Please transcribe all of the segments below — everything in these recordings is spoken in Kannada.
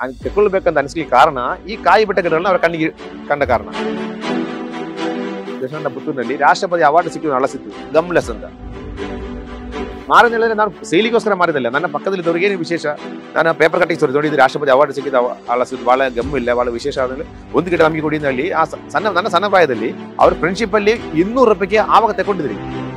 ಹಂಗೆ ತಗೊಳ್ಬೇಕಂತ ಅನಿಸ್ಲಿಕ್ಕೆ ಕಾರಣ ಈ ಕಾಯಿ ಬೆಟ್ಟ ಗಿಡಗಳನ್ನ ಅವರ ಕಣ್ಣಿಗೆ ಕಂಡ ಕಾರಣ ದಕ್ಷಿಣ ಪುತ್ತೂರಿನಲ್ಲಿ ರಾಷ್ಟ್ರಪತಿ ಅವಾರ್ಡ್ ಸಿಕ್ಕಿದ್ದು ಅಳಸಿತ್ತು ಗಮ್ಲೆಸ್ ಅಂತ ಮಾರನೇ ಹೇಳಿದ್ರೆ ನಾನು ಸೇಲಿಗೋಸ್ಕರ ಮಾರಿದಲ್ಲ ನನ್ನ ಪಕ್ಕದಲ್ಲಿದ್ದವರಿಗೆ ಏನು ವಿಶೇಷ ನಾನು ಪೇಪರ್ ಕಟ್ಟಿಂಗ್ ಸರಿ ನೋಡಿದ್ರೆ ರಾಷ್ಟ್ರಪತಿ ಅವಾರ್ಡ್ ಸಿಕ್ಕಿದ ಅಳಸಿದ್ದು ಬಹಳ ಗಮ್ಮು ಇಲ್ಲ ಬಹಳ ವಿಶೇಷ ಆದ್ರೆ ಒಂದು ಗಿಡ ನಮಗೆ ಕೊಡಿ ಅಲ್ಲಿ ಆ ಸ- ಸಣ್ಣ ನನ್ನ ಸಣ್ಣ ಪ್ರಾಯದಲ್ಲಿ ಅವ್ರ ಫ್ರೆಂಡ್ಶಿಪ್ ಅಲ್ಲಿ ಇನ್ನೂರು ರೂಪಾಯಿಗೆ ಆವಾಗ ತಗೊಂಡಿದ್ರಿ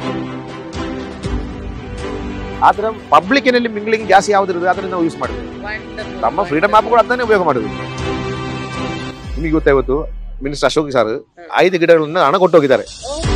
ಆದ್ರೆ ಪಬ್ಲಿಕ್ಕಿನಲ್ಲಿ ಮಿಂಗ್ಲಿಂಗ್ ಜಾಸ್ತಿ ಯಾವ್ದು ಇರುತ್ತೆ ಅದನ್ನ ನಾವು ಯೂಸ್ ಮಾಡ್ತೀವಿ ನಮ್ಮ ಫ್ರೀಡಮ್ ಆಪ್ ಕೂಡ ಅದನ್ನೇ ಉಪಯೋಗ ಮಾಡುದು ನಿಮಗೆ ಗೊತ್ತಾ ಇವತ್ತು ಮಿನಿಸ್ಟರ್ ಅಶೋಕ್ ಸರ್ ಐದು ಗಿಡಗಳನ್ನ ಹಣ ಕೊಟ್ಟು ಹೋಗಿದ್ದಾರೆ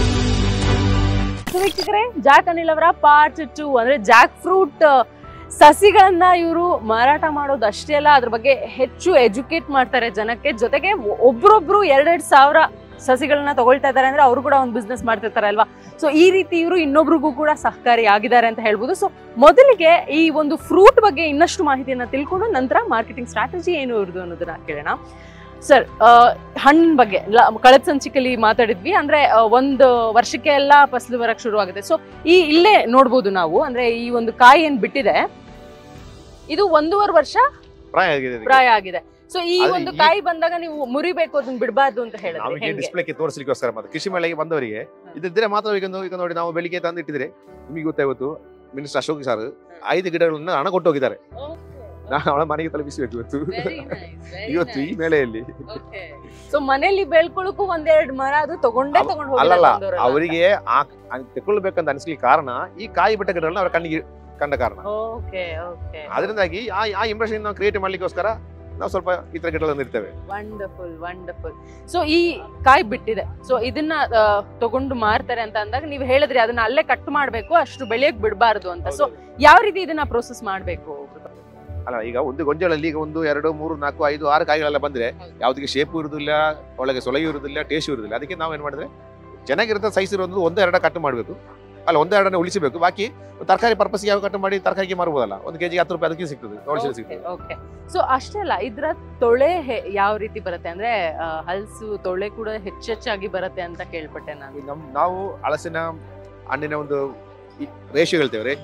ಸೊ ವೀಕ್ಷಕರೇ ಜಾಕ್ ಅನಿಲ್ ಅವರ ಪಾರ್ಟ್ ಟು ಅಂದ್ರೆ ಜಾಕ್ ಫ್ರೂಟ್ ಸಸಿಗಳನ್ನ ಇವರು ಮಾರಾಟ ಮಾಡೋದು ಅಷ್ಟೇ ಅಲ್ಲ ಅದ್ರ ಬಗ್ಗೆ ಹೆಚ್ಚು ಎಜುಕೇಟ್ ಮಾಡ್ತಾರೆ ಜನಕ್ಕೆ ಜೊತೆಗೆ ಒ- ಒಬ್ರೊಬ್ರು ಎರಡೆರಡು ಸಾವಿರ ಸಸಿಗಳನ್ನ ತಗೊಳ್ತಾ ಇದ್ದಾರೆ ಅಂದ್ರೆ ಅವರು ಕೂಡ ಒಂದು ಬಿಸ್ನೆಸ್ ಮಾಡ್ತಿರ್ತಾರೆ ಅಲ್ವಾ ಸೊ ಈ ರೀತಿ ಇವರು ಇನ್ನೊಬ್ರಿಗೂ ಕೂಡ ಸಹಕಾರಿ ಆಗಿದ್ದಾರೆ ಅಂತ ಹೇಳ್ಬೋದು ಸೊ ಮೊದಲಿಗೆ ಈ ಒಂದು ಫ್ರೂಟ್ ಬಗ್ಗೆ ಇನ್ನಷ್ಟು ಮಾಹಿತಿಯನ್ನ ತಿಳ್ಕೊಂಡು ನಂತರ ಮಾರ್ಕೆಟಿಂಗ್ ಸ್ಟ್ರಾಟಜಿ ಏನು ಇವ್ರದ್ದು ಅನ್ನೋದನ್ನ ಕೇಳೋಣ ಸರ್ ಹಣ್ಣಿನ ಬಗ್ಗೆ ಲ- ಕಳೆದ ಸಂಚಿಕೆಯಲ್ಲಿ ಮಾತಾಡಿದ್ವಿ ಅಂದ್ರೆ ಆ, ಒಂದು ವರ್ಷಕ್ಕೆ ಎಲ್ಲ ಫಸಲು ಬರಕ್ ಶುರು ಆಗುತ್ತೆ ಸೊ ಈ ಇಲ್ಲೇ ನೋಡ್ಬೋದು ನಾವು ಅಂದ್ರೆ ಈ ಒಂದು ಕಾಯಿ ಏನ್ ಬಿಟ್ಟಿದೆ ಇದು ಒಂದೂವರೆ ವರ್ಷ ಪ್ರಾಯ ಆಗಿದೆ ಇದಕ್ಕೆ. ಪ್ರಾಯ ಆಗಿದೆ ಸೊ ಈ ಅದು ಒಂದು ಈ- ಕಾಯಿ ಬಂದಾಗ ನೀವು ಮುರಿಬೇಕು ಅದನ್ನ ಬಿಡಬಾರ್ದು ಅಂತ ಹೇಳಿದ್ರೆ ನಮಗೆ ಹೆಂಗೆ ಡಿಸ್ಪ್ಲೇಗೆ ತೋರಿಸಲಿಕ್ಕೋಸ್ಕರ ಮತ್ತೆ ಕೃಷಿ ಮೇಳೆಗೆ ಬಂದವರಿಗೆ ಇದ್ದಿದ್ರೆ ಮಾತ್ರ ಈಗ ಒಂದು- ಈಗ ನೋಡಿ ನಾವು ಬೆಳಿಗ್ಗೆ ತಂದಿಟ್ಟಿದ್ರೆ ನಿಮಗೆ ಗೊತ್ತಾ ಇವತ್ತು ಮಿನಿಸ್ಟರ್ ಅಶೋಕ್ ಸರ್ ಐದು ಗಿಡಗಳನ್ನ ಹಣ ಕೊಟ್ಟು ಹೋಗಿದ್ದಾರೆ ನಾನು ಅವಳ ಮನೆಗೆ ತಲುಪಿಸಬೇಕು ಇವತ್ತು ಇವತ್ತು ಈ ಮೇಳೆಯಲ್ಲಿ ಸೊ ಮನೇಲಿ ಬೆಳ್ಕೊಳಕ್ಕೂ ಒಂದೆರಡು ಮರ ಅದು ತಗೊಂಡೇ ಅವ- ತಗೊಂಡು ಅಲ್ಲಲ್ಲ ಹೋಗಿದ್ದಾರೆ ಅವರಿಗೆ ಆ ಹಂಗ್ ತಗೊಳ್ಬೇಕಂತ ಅನಿಸ್ಲಿಕ್ಕೆ ಕಾರಣ ಈ ಕಾಯಿ ಬೆಟ್ಟ ಗಿಡಗಳನ್ನ ಅವರ ಕಣ್ಣಿಗೆ ಕಂಡ ಕಾರಣ ಓಕೆ ಓಕೆ ಅದರಿಂದಾಗಿ ಆ ಆ ಇಂಪ್ರೆಷನ್ ನಾವು ಕ್ರಿಯೇಟ್ ಮಾಡ್ಲಿಕ್ಕೋಸ್ಕರ ನಾವು ಸ್ವಲ್ಪ ಈ ತರ ಗಿಡಗಳನ್ನು ಇರ್ತೇವೆ ವಂಡರ್ಫುಲ್ ವಂಡರ್ಫುಲ್ ಸೊ ಈ ಕಾಯಿ ಬಿಟ್ಟಿದೆ ಸೊ ಇದನ್ನ ಆ, ತಗೊಂಡು ಮಾರ್ತಾರೆ ಅಂತ ಅಂದಾಗ ನೀವು ಹೇಳಿದ್ರಿ ಅದನ್ನ ಅಲ್ಲೇ ಕಟ್ ಮಾಡ್ಬೇಕು ಅಷ್ಟು ಬೆಳೆಯಕ್ ಬಿಡಬಾರ್ದು ಅಂತ ಸೊ ಯಾವ ರೀತಿ ಇದನ್ನ ಪ್ರೋಸೆಸ್ ಮಾಡ್ಬೇಕು ಅಲ್ಲ ಈಗ ಒಂದು ಗೊಂಜಾಳಲ್ಲಿ ಈಗ ಒಂದು ಎರಡು ಮೂರು ನಾಲ್ಕು ಐದು ಆರು ಕಾಯಿಗಳೆಲ್ಲ ಬಂದ್ರೆ ಯಾವ್ದಕ್ಕೆ ಶೇಪ್ ಇರುದಿಲ್ಲ ಒಳಗೆ ಸೊಲೆಯು ಇರುದಿಲ್ಲ ಟೇಸ್ಟ್ ಇರುದಿಲ್ಲ ಅದಕ್ಕೆ ನಾವು ಏನ್ ಮಾಡಿದ್ರೆ ಚೆನ್ನಾಗಿರುತ್ತೆ ಸೈಜ್ ಇರೋದು ಒಂದು ಎರಡ ಕಟ್ ಮಾಡಬೇಕು ಅಲ್ಲ ಒಂದು ಎರಡನ್ನ ಉಳಿಸಬೇಕು ಬಾಕಿ ತರಕಾರಿ ಪರ್ಪಸ್ ಯಾವ ಕಟ್ ಮಾಡಿ ತರಕಾರಿಗೆ ಮಾರಬಹುದಲ್ಲ ಒಂದು ಕೆಜಿ ಹತ್ತು ರೂಪಾಯಿ ಅದಕ್ಕೆ ಸಿಗ್ತದೆ ಹೋಲ್ಸೇಲ್ ಸಿಗ್ತದೆ ಓಕೆ ಸೊ ಅಷ್ಟೇ ಅಲ್ಲ ಇದ್ರ ತೊಳೆ ಹೆ- ಯಾವ ರೀತಿ ಬರುತ್ತೆ ಅಂದ್ರೆ ಆ, ಹಲ್ಸು ತೊಳೆ ಕೂಡ ಹೆಚ್ಚೆಚ್ಚಾಗಿ ಬರುತ್ತೆ ಅಂತ ಕೇಳ್ಪಟ್ಟೆ ನಾನು ಈಗ ನಮ್ ನಾವು ಹಲಸಿನ ಹಣ್ಣಿನ ಒಂದು ರೇಷಿಯೋ ಹೇಳ್ತೇವೆ ರೇ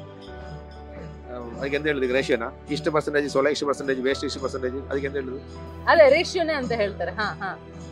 ಅದಕ್ಕೆ ಎಂತ ಹೇಳುದು ರೇಷಿಯೋನ ಇಷ್ಟು ಪರ್ಸೆಂಟೇಜ್ ಸೊಲೆ ಇಷ್ಟು ಪರ್ಸೆಂಟೇಜ್ ವೇಸ್ಟ್ ಇಷ್ಟು ಪರ್ಸೆಂಟೇಜ್ ಅದಕ್ಕೆ ಎಂತ ಹೇಳುದು ಅದೇ ರೇಷಿಯೋನೇ ಅಂತ ಹೇಳ್ತಾರೆ ಹಾ ಹಾ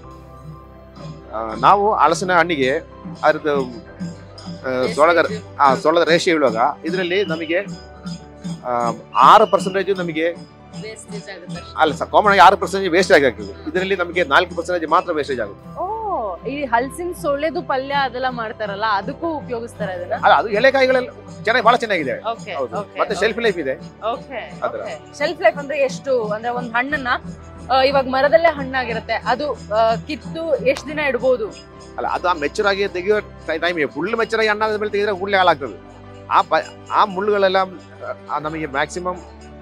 ಆ, ನಾವು ಹಲಸಿನ ಹಣ್ಣಿಗೆ ಅದ್ರದ್ದು ಆ, ಸೊಳಗ ಆ ಸೊಳದ ರೇಷಿಯೋ ಹೇಳುವಾಗ ಇದರಲ್ಲಿ ನಮಗೆ ಆ, ಆರು ಪರ್ಸೆಂಟೇಜ್ ನಮಗೆ Wastage ಆಗುತ್ತೆ ಅಷ್ಟೇ. ಅಲ್ಲ ಕಾಮನ್ ಆಗಿ ಆರು ಪರ್ಸೆಂಟೇಜ್ ವೇಸ್ಟೇಜ್ ಆಗ್ತದೆ ಇದರಲ್ಲಿ ನಮಗೆ ನಾಲ್ಕು ಪರ್ಸೆಂಟೇಜ್ ಮಾತ್ರ ವೇಸ್ಟೇಜ್ ಆಗುತ್ತೆ ಓ ಈ ಹಲ್ಸಿನ ಸೊಳ್ಳೆದು ಪಲ್ಯ ಅದೆಲ್ಲ ಮಾಡ್ತಾರಲ್ಲ ಅದಕ್ಕೂ ಉಪಯೋಗಿಸ್ತಾರೆ ಅದನ್ನ ಅಲ್ಲ ಅದು ಎಲೆಕಾಯಿಗಳೆಲ್ಲ ಚೆನ್ನಾಗಿ ಬಹಳ ಚೆನ್ನಾಗಿದೆ ಓಕೆ ಹೌದು ಮತ್ತೆ ಶೆಲ್ಫ್ ಲೈಫ್ ಇದೆ ಓಕೆ ಆ ಥರ. ಶೆಲ್ಫ್ ಲೈಫ್ ಅಂದ್ರೆ ಎಷ್ಟು ಅಂದ್ರೆ ಒಂದ್ ಹಣ್ಣನ್ನ ಆ, ಇವಾಗ ಮರದಲ್ಲೇ ಹಣ್ಣಾಗಿರುತ್ತೆ ಅದು ಆ, ಕಿತ್ತು ಎಷ್ಟ್ ದಿನ ಇಡ್ಬೋದು ಅಲ್ಲ ಅದು ಆ ಮೆಚ್ಚರ್ ಆಗಿ ತೆಗೆಯೋ ಟೈಮ್ ಫುಲ್ ಮೆಚ್ಚರ್ ಆಗಿ ಹಣ್ಣಾದ ಮೇಲೆ ತೆಗೆದ್ರೆ ಕೂಡಲೇ ಹಾಳಾಗ್ತದೆ ಆ ಪ ಆ ಮುಳ್ಳುಗಳೆಲ್ಲ ಆ, ನಮಗೆ ಮ್ಯಾಕ್ಸಿಮಮ್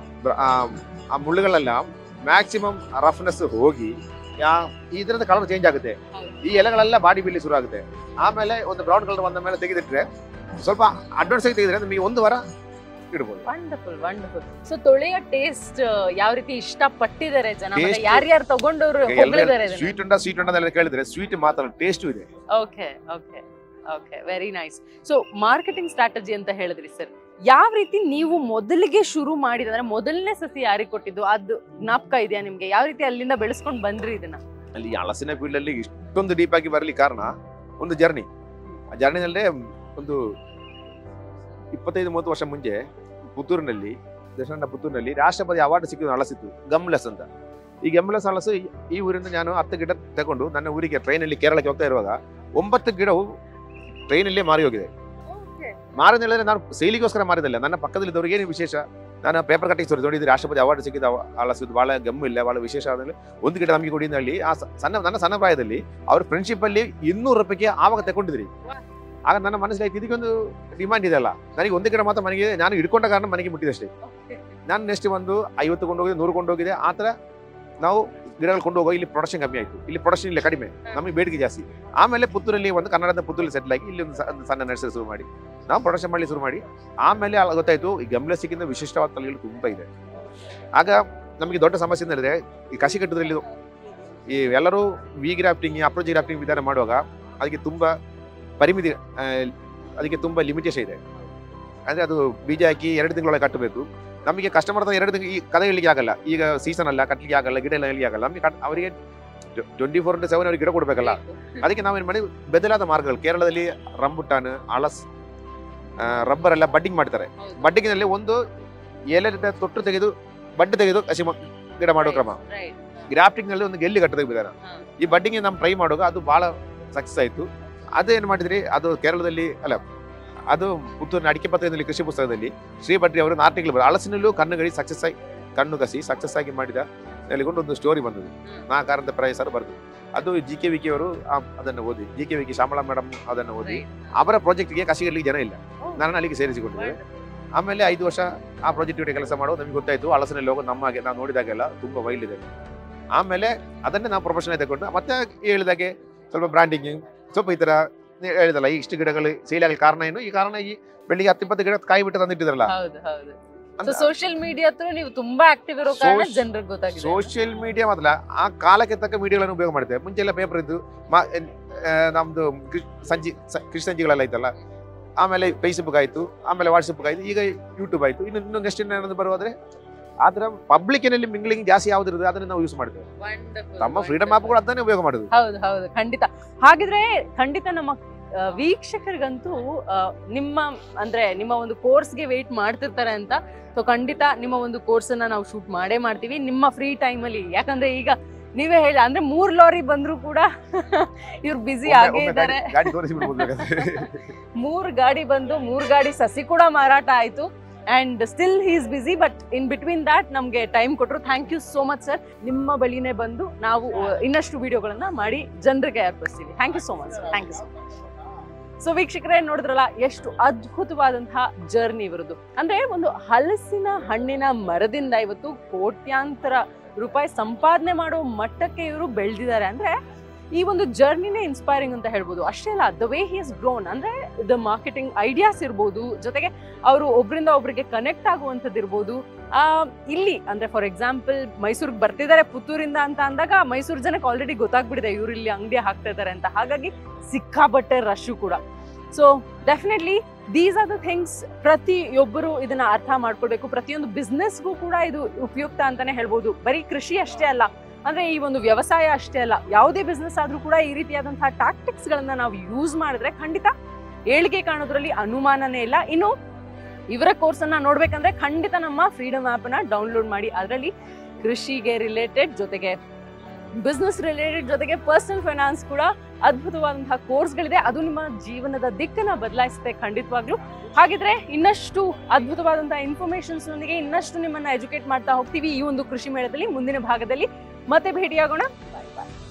ಆ ಮುಳ್ಳುಗಳೆಲ್ಲ ಮ್ಯಾಕ್ಸಿಮಮ್ ರಫ್ನೆಸ್ ಹೋಗಿ ಯಾ ಇದರದ ಕಲರ್ ಚೇಂಜ್ ಆಗುತ್ತೆ ಈ ಎಲೆಗಳೆಲ್ಲ ಬಾಡಿ ಬಿಲ್ಲಿ ಶುರು ಆಗುತ್ತೆ ಆಮೇಲೆ ಒಂದು ಬ್ರೌನ್ ಕಲರ್ ಬಂದ ಮೇಲೆ ತೆಗೆದಿಟ್ರೆ ಸ್ವಲ್ಪ ಅಡ್ವಾನ್ಸ್ ಆಗಿ ತೆಗೆದ್ರೆ ನಮಗೆ ಒಂದು ವಾರ ಇಡ್ಬೋದು ವಂಡರ್ಫುಲ್ ವಂಡರ್ಫುಲ್ ಸೊ ತೊಳೆಯ ಟೇಸ್ಟ್ ಯಾವ ರೀತಿ ಇಷ್ಟ ಪಟ್ಟಿದ್ದಾರೆ ಜನ ಮತ್ತೆ Taste- ಯಾರ್ಯಾರು ತಗೊಂಡವ್ರು ಹೊಗಳಿದ್ದಾರೆ ಸ್ವೀಟ್ ಉಂಡ ಸ್ವೀಟ್ ಉಂಡ ಅಂತ ಕೇಳಿದ್ರೆ ಸ್ವೀಟ್ ಮಾತ್ರ ಟೇಸ್ಟು ಇದೆ okay okay okay very nice so marketing strategy ಅಂತ ಹೇಳಿದ್ರಿ ಸರ್ ಯಾವ ರೀತಿ ನೀವು ಮೊದಲಿಗೆ ಶುರು ಮಾಡಿದ್ರೆ ಮೊದಲನೇ ಸಸಿ ಯಾರಿಗೆ ಕೊಟ್ಟಿದ್ದು ಅದು ಜ್ಞಾಪಕ ಇದೆಯಾ ನಿಮ್ಗೆ ಯಾವ ರೀತಿ ಅಲ್ಲಿಂದ ಬೆಳೆಸ್ಕೊಂಡ್ ಬಂದ್ರಿ ಇದನ್ನ ಅಲ್ಲಿ ಈ ಹಲಸಿನ ಫೀಲ್ಡ್ ಅಲ್ಲಿ ಇಷ್ಟೊಂದು ಡೀಪ್ ಆಗಿ ಬರಲಿ ಕಾರಣ ಒಂದು ಜರ್ನಿ ಆ ಜರ್ನಿನಲ್ಲೇ ಒಂದು ಇಪ್ಪತ್ತೈದು ಮೂವತ್ತು ವರ್ಷ ಮುಂಚೆ ಪುತ್ತೂರಿನಲ್ಲಿ ದಕ್ಷಿಣ ಪುತ್ತೂರಿನಲ್ಲಿ ರಾಷ್ಟ್ರಪತಿ ಅವಾರ್ಡ್ ಸಿಕ್ಕಿದ್ದು ಹಲಸಿತ್ತು ಗಮ್ಲೆಸ್ ಅಂತ ಈ ಗಮ್ಲೆಸ್ ಹಲಸು ಈ- ಈ ಊರಿಂದ ನಾನು ಹತ್ತು ಗಿಡ ತಗೊಂಡು ನನ್ನ ಊರಿಗೆ ಟ್ರೈನಲ್ಲಿ ಕೇರಳಕ್ಕೆ ಹೋಗ್ತಾ ಇರುವಾಗ ಒಂಬತ್ತು ಗಿಡವು ಟ್ರೈನಲ್ಲೇ ಮಾರಿ ಹೋಗಿದೆ ಮಾರನೇ ಹೇಳಿದ್ರೆ ನಾನು ಸೇಲಿಗೋಸ್ಕರ ಮಾರಿದಲ್ಲ ನನ್ನ ಪಕ್ಕದಲ್ಲಿದ್ದವರಿಗೆ ಏನು ವಿಶೇಷ ನಾನು ಪೇಪರ್ ಕಟ್ಟಿಂಗ್ ಸರಿ ನೋಡಿದ್ರೆ ರಾಷ್ಟ್ರಪತಿ ಅವಾರ್ಡ್ ಸಿಕ್ಕಿದ ಹಲಸಿದ್ದು ಬಹಳ ಗಮ್ಮು ಇಲ್ಲ ಬಹಳ ವಿಶೇಷ ಆದ್ರೆ ಒಂದು ಗಿಡ ನಮಗೆ ಕೊಡಿ ಅಲ್ಲಿ ಆ ಸ- ಸಣ್ಣ ನನ್ನ ಸಣ್ಣ ಪ್ರಾಯದಲ್ಲಿ ಅವ್ರ ಫ್ರೆಂಡ್ಶಿಪ್ ಅಲ್ಲಿ ಇನ್ನೂರು ರೂಪಾಯಿಗೆ ಆವಾಗ ತಗೊಂಡಿದ್ರಿ ಆಗ ನನ್ನ ಮನಸ್ಸಿಗೆ ಆಯ್ತು ಇದಕ್ಕೊಂದು ಡಿಮಾಂಡ್ ಇದೆ ಅಲ್ಲ ನನಗೆ ಒಂದು ಗಿಡ ಮಾತ್ರ ಮನೆಗೆ ನಾನು ಹಿಡ್ಕೊಂಡ ಕಾರಣ ಮನೆಗೆ ಮುಟ್ಟಿದೆ ಅಷ್ಟೇ ನಾನು ನೆಕ್ಸ್ಟ್ ಒಂದು ಐವತ್ತು ಕೊಂಡು ಹೋಗಿದೆ ನೂರು ಕೊಂಡು ಹೋಗಿದೆ ಆ ಥರ ನಾವು ಗಿಡಗಳು ಕೊಂಡು ಹೋಗೋ ಇಲ್ಲಿ ಪ್ರೊಡಕ್ಷನ್ ಕಮ್ಮಿ ಆಯ್ತು ಇಲ್ಲಿ ಪ್ರೊಡಕ್ಷನ್ ಇಲ್ಲ ಕಡಿಮೆ ನಮಗೆ ಬೇಡಿಕೆ ಜಾಸ್ತಿ ಆಮೇಲೆ ಪುತ್ತೂರಲ್ಲಿ ಒಂದು ಕನ್ನಡದ ಪುತ್ತೂರಲ್ಲಿ ಸೆಟ್ಲ್ ಆಗಿ ಇಲ್ಲಿ ಒಂದು ಸ- ಒಂದು ಸಣ್ಣ ನರ್ಸರಿ ಶುರು ಮಾಡಿ ನಾವು ಪ್ರೊಡಕ್ಷನ್ ಮಾಡಲಿ ಶುರು ಮಾಡಿ ಆಮೇಲೆ ಅಲ್ಲಿ ಗೊತ್ತಾಯ್ತು ಈ ಗಮಲ ಸಿಕ್ಕಿಂದ ವಿಶಿಷ್ಟವಾದ ತಳಿಗಳು ತುಂಬಾ ಇದೆ ಆಗ ನಮಗೆ ದೊಡ್ಡ ಸಮಸ್ಯೆ ಅಂದರೆ ಈ ಕಸಿ ಕಟ್ಟುದ್ರಲ್ಲಿ ಈ ಎಲ್ಲರೂ ವಿ ಗ್ರಾಫ್ಟಿಂಗ್ ಅಪ್ರೋಚ್ ಗ್ರಾಫ್ಟಿಂಗ್ ವಿಧಾನ ಮಾಡುವಾಗ ಅದಕ್ಕೆ ತುಂಬಾ ಪರಿಮಿತಿ ಆ, ಅದಕ್ಕೆ ತುಂಬಾ ಲಿಮಿಟೇಷನ್ ಇದೆ ಅಂದ್ರೆ ಅದು ಬೀಜ ಹಾಕಿ ಎರಡು ತಿಂಗಳೊಳಗೆ ಕಟ್ಟಬೇಕು ನಮಗೆ ಕಸ್ಟಮರ್ ಹತ್ರ ಎರಡು ತಿಂಗಳು ಈ ಕதை ಹೇಳಲಿಕ್ಕೆ ಆಗಲ್ಲ ಈಗ ಸೀಸನ್ ಅಲ್ಲ ಕಟ್ಲಿಕ್ಕೆ ಆಗಲ್ಲ ಗಿಡ ಎಲ್ಲ ಹೇಳಲಿಕ್ಕೆ ಆಗಲ್ಲ ನಮಗೆ ಕಟ್- ಅವರಿಗೆ ಟ್ವೆಂಟಿ ಫೋರ್ ಇಂಟು ಸೆವೆನ್ ಅವ್ರಿಗೆ ಗಿಡ ಕೊಡಬೇಕಲ್ಲ ಅದಕ್ಕೆ ನಾವೇನು ಮಾಡಿ ಬದಲಾದ ಮಾರ್ಗಗಳು ಕೇರಳದಲ್ಲಿ ರಂಬುಟಾನ್ ಹಳಸ್ ರಬ್ಬರ್ ಎಲ್ಲ ಬಡ್ಡಿಂಗ್ ಮಾಡ್ತಾರೆ ಬಡ್ಡಿಂಗಿನಲ್ಲಿ ಒಂದು ಎಲೆ ತೊಟ್ಟು ತೆಗೆದು ಬಡ್ಡಿ ತೆಗೆದು ಕಸಿ ಮ- ಗಿಡ ಮಾಡೋ ಕ್ರಮ ಗ್ರಾಫ್ಟಿಂಗ್ ನಲ್ಲಿ ಒಂದು ಗೆಲ್ಲಿ ಕಟ್ಟದ ವಿಧಾನ ಹಾ. ಈ ಬಡ್ಡಿಂಗ್ ನಾವು ಟ್ರೈ ಮಾಡುವಾಗ ಅದು ಬಹಳ ಸಕ್ಸಸ್ ಆಯ್ತು ಅದೇನ್ ಮಾಡಿದ್ರಿ ಅದು ಕೇರಳದಲ್ಲಿ ಅಲ್ಲ ಅದು ಪುತ್ತೂರಿನ ಅಡಿಕೆ ಪತ್ರದಲ್ಲಿ ಕೃಷಿ ಪುಸ್ತಕದಲ್ಲಿ ಶ್ರೀ ಭಟ್ರಿ ಅವರು ಒಂದು ಆರ್ಟಿಕಲ್ ಬರ ಹಳಸಿನಲ್ಲೂ ಕಣ್ಣುಗಳಿ ಸಕ್ಸಸ್ ಆಗಿ ಕಣ್ಣು ಕಸಿ ಸಕ್ಸಸ್ ಆಗಿ ಮಾಡಿದ ಹೇಳಿಕೊಂಡು ಒಂದು ಸ್ಟೋರಿ ಬಂದದ್ದು ನಾ ಕಾರಂತ ಪ್ರಯ ಸರ್ ಬರೆದು ಅದು ಜಿ ಕೆ ವಿಕೆ ಅವರು ಆ- ಅದನ್ನು ಓದಿ G K V K Shyamala madam ಅದನ್ನು ಓದಿ ಅವರ ಪ್ರಾಜೆಕ್ಟ್ಗೆ ಕಸಿಗಲಿಕ್ಕೆ ಜನ ಇಲ್ಲ ನಾನು ಅಲ್ಲಿಗೆ ಸೇರಿಸಿಕೊಂಡಿದ್ದೆ ಆಮೇಲೆ ಐದು ವರ್ಷ ಆ ಪ್ರಾಜೆಕ್ಟ್ ಜೊತೆ ಕೆಲಸ ಮಾಡೋದು ನಮಗೆ ಗೊತ್ತಾಯ್ತು ಹಳಸಿನಲ್ಲಿ ಹೋಗೋದು ನಮ್ಮ ಹಾಗೆ ನಾವು ನೋಡಿದಾಗೆಲ್ಲ ತುಂಬಾ ವೈಲ್ಡ್ ಇದೆ ಆಮೇಲೆ ಅದನ್ನೇ ನಾವು ಪ್ರೊಫೆಷನ್ ತಗೊಂಡು ಮತ್ತೆ ಹೇಳಿದಾಗೆ ಸ್ವಲ್ಪ ಬ್ರಾಂಡಿಂಗ್ ಸ್ವಲ್ಪ ಈ ತರ ನೀವ್ ಹೇಳಿದಲ್ಲ ಈ ಇಷ್ಟು ಗಿಡಗಳು ಸೇಲ್ ಆಗಲಿ ಕಾರಣ ಏನು ಈ ಕಾರಣ ಈ ಬೆಳಿಗ್ಗೆ ಹತ್ತು ಇಪ್ಪತ್ತು ಗಿಡ ಕಾಯಿ ಬಿಟ್ಟು ತಂದಿಟ್ಟಿದ್ರಲ್ಲ ಹೌದು ಹೌದು ಸೊ ಸೋಷಿಯಲ್ ಮೀಡಿಯಾ ಹತ್ರ ನೀವು ತುಂಬಾ ಆಕ್ಟಿವ್ ಇರೋ ಕಾರಣ Soc- ಜನರಿಗೆ ಗೊತ್ತಾಗಿದೆ ಸೋಷಿಯಲ್ ಮೀಡಿಯಾ ಮೊದಲ ಆ ಕಾಲಕ್ಕೆ ತಕ್ಕ ಮೀಡಿಯಾಗಳನ್ನು ಉಪಯೋಗ ಮಾಡ್ತೇವೆ ಮುಂಚೆ ಎಲ್ಲ ಪೇಪರ್ ಇದ್ದು ಮಾ- ಎನ್- ಆ, ನಮ್ದು ಕೃಷಿ ಸಂಜಿ ಸ- ಕೃಷಿ ಸಂಚಿಗಳೆಲ್ಲ ಐತಲ್ಲ ಆಮೇಲೆ ಫೇಸ್ಬುಕ್ ಆಯ್ತು ಆಮೇಲೆ ವಾಟ್ಸಪ್ ಆಯ್ತು ಈಗ ಯೂಟ್ಯೂಬ್ ಆಯ್ತು ಇನ್ನು ಇನ್ನು ನೆಕ್ಸ್ಟ್ ಏನಾದ್ರು ಬರುವಾದ್ರೆ ಆದ್ರೆ ಪಬ್ಲಿಕ್ನಲ್ಲಿ ಮಿಂಗ್ಲಿಂಗ್ ಜಾಸ್ತಿ ಯಾವ್ದು ಇರುತ್ತೆ ಅದನ್ನ ನಾವು ಯೂಸ್ ಮಾಡ್ತೇವೆ ತಮ್ಮ ಫ್ರೀಡಮ್ ಆಪ್ ಕೂಡ ಅದನ್ನೇ ಉಪಯೋಗ ಮಾಡುದು ಹೌದು ಹೌದು ಖಂಡಿತ ಹಾಗಿದ್ರೆ ಖಂಡಿತ ನಮ್ಮ ಆ, ವೀಕ್ಷಕರಿಗಂತೂ ಆ, ನಿಮ್ಮ ಅಂದ್ರೆ ನಿಮ್ಮ ಒಂದು ಕೋರ್ಸ್ಗೆ ವೇಟ್ ಮಾಡ್ತಿರ್ತಾರೆ ಅಂತ ಸೊ ಖಂಡಿತ ನಿಮ್ಮ ಒಂದು ಕೋರ್ಸ್ ಅನ್ನ ನಾವು ಶೂಟ್ ಮಾಡೇ ಮಾಡ್ತೀವಿ ನಿಮ್ಮ ಫ್ರೀ ಟೈಮ್ ಅಲ್ಲಿ ಯಾಕಂದ್ರೆ ಈಗ ನೀವೇ ಹೇಳಿ ಅಂದ್ರೆ ಮೂರ್ ಲಾರಿ ಬಂದ್ರು ಕೂಡ ಇವ್ರು ಬಿಸಿ ಒಮ್ಮೆ- ಆಗೇ ಒಮ್ಮೆ ಇದ್ದಾರೆ ಗಾಡಿ- ಗಾಡಿ ತೋರಿಸಿ ಬಿಡ್ಬೋದು ಬೇಕಾದ್ರೆ. ಮೂರ್ ಗಾಡಿ ಬಂದು ಮೂರ್ ಗಾಡಿ ಸಸಿ ಕೂಡ ಮಾರಾಟ ಆಯ್ತು and still he's busy but in between that ನಮ್ಗೆ ಟೈಮ್ ಕೊಟ್ಟರು thank you so much sir ನಿಮ್ಮ ಬಳಿನೇ ಬಂದು ನಾವು ಅಹ್, ಇನ್ನಷ್ಟು ವಿಡಿಯೋಗಳನ್ನ ಮಾಡಿ ಜನರಿಗೆ ಅರ್ಪಿಸ್ತೀವಿ thank you so much thank you so much so ವೀಕ್ಷಕರೇ ನೋಡಿದ್ರಲ್ಲ ಎಷ್ಟು ಅದ್ಭುತವಾದಂತಹ ಜರ್ನಿ ಇವರದು ಅಂದ್ರೆ ಒಂದು ಹಲಸಿನ ಹಣ್ಣಿನ ಮರದಿಂದ ಇವತ್ತು ಕೋಟ್ಯಾಂತರ ರೂಪಾಯಿ ಸಂಪಾದನೆ ಮಾಡೋ ಮಟ್ಟಕ್ಕೆ ಇವರು ಬೆಳೆದಿದ್ದಾರೆ ಅಂದ್ರೆ ಈ ಒಂದು ಜರ್ನಿನೇ ಇನ್ಸ್ಪೈರಿಂಗ್ ಅಂತ ಹೇಳ್ಬೋದು ಅಷ್ಟೇ ಅಲ್ಲ the way he is grown ಅಂದ್ರೆ ದ ಮಾರ್ಕೆಟಿಂಗ್ ಐಡಿಯಾಸ್ ಇರ್ಬೋದು ಜೊತೆಗೆ ಅವರು ಒಬ್ರಿಂದ ಒಬ್ರಿಗೆ ಕನೆಕ್ಟ್ ಆಗುವಂಥದ್ದು ಇರ್ಬೋದು ಆ, ಇಲ್ಲಿ ಅಂದ್ರೆ ಫಾರ್ ಎಕ್ಸಾಂಪಲ್ ಮೈಸೂರಿಗೆ ಬರ್ತಿದ್ದಾರೆ ಪುತ್ತೂರಿಂದ ಅಂತ ಅಂದಾಗ ಮೈಸೂರು ಜನಕ್ಕೆ ಆಲ್ರೆಡಿ ಗೊತ್ತಾಗ್ಬಿಟ್ಟಿದೆ ಇವ್ರು ಇಲ್ಲಿ ಅಂಗಡಿ ಹಾಕ್ತಾ ಇದ್ದಾರೆ ಅಂತ ಹಾಗಾಗಿ ಸಿಕ್ಕಾಬಟ್ಟೆ ರಶ್ಶು ಕೂಡ so definitely these are the things ಪ್ರತಿಯೊಬ್ಬರು ಇದನ್ನ ಅರ್ಥ ಮಾಡ್ಕೊಳ್ಬೇಕು ಪ್ರತಿಯೊಂದು ಬಿಸ್ನೆಸ್ಗೂ ಕೂಡ ಇದು ಉಪಯುಕ್ತ ಅಂತಾನೆ ಹೇಳ್ಬೋದು ಬರೀ ಕೃಷಿ ಅಷ್ಟೇ ಅಲ್ಲ ಅಂದ್ರೆ ಈ ಒಂದು ವ್ಯವಸಾಯ ಅಷ್ಟೇ ಅಲ್ಲ ಯಾವುದೇ ಬಿಸ್ನೆಸ್ ಆದ್ರೂ ಕೂಡ ಈ ರೀತಿಯಾದಂತಹ ಟ್ಯಾಕ್ಟಿಕ್ಸ್ ಗಳನ್ನ ನಾವು ಯೂಸ್ ಮಾಡಿದ್ರೆ ಖಂಡಿತ ಏಳಿಗೆ ಕಾಣೋದ್ರಲ್ಲಿ ಅನುಮಾನನೇ ಇಲ್ಲ ಇನ್ನು ಇವರ ಕೋರ್ಸ್ ಅನ್ನ ನೋಡ್ಬೇಕಂದ್ರೆ ಖಂಡಿತ ನಮ್ಮ ಫ್ರೀಡಮ್ ಆಪ್ ನ ಡೌನ್ಲೋಡ್ ಮಾಡಿ ಅದರಲ್ಲಿ ಕೃಷಿಗೆ ರಿಲೇಟೆಡ್ ಜೊತೆಗೆ ಬಿಸ್ನೆಸ್ ರಿಲೇಟೆಡ್ ಜೊತೆಗೆ ಪರ್ಸನಲ್ ಫೈನಾನ್ಸ್ ಕೂಡ ಅದ್ಭುತವಾದಂತಹ ಕೋರ್ಸ್ಗಳಿದೆ ಅದು ನಿಮ್ಮ ಜೀವನದ ದಿಕ್ಕನ್ನ ಬದಲಾಯಿಸುತ್ತೆ ಖಂಡಿತವಾಗ್ಲೂ ಹಾಗಿದ್ರೆ ಇನ್ನಷ್ಟು ಅದ್ಭುತವಾದಂತಹ ಇನ್ಫಾರ್ಮೇಶನ್ಸ್ ನೊಂದಿಗೆ ಇನ್ನಷ್ಟು ನಿಮ್ಮನ್ನ ಎಜುಕೇಟ್ ಮಾಡ್ತಾ ಹೋಗ್ತೀವಿ ಈ ಒಂದು ಕೃಷಿ ಮೇಳದಲ್ಲಿ ಮುಂದಿನ ಭಾಗದಲ್ಲಿ ಮತ್ತೆ ಭೇಟಿಯಾಗೋಣ ಬಾಯ್ ಬಾಯ್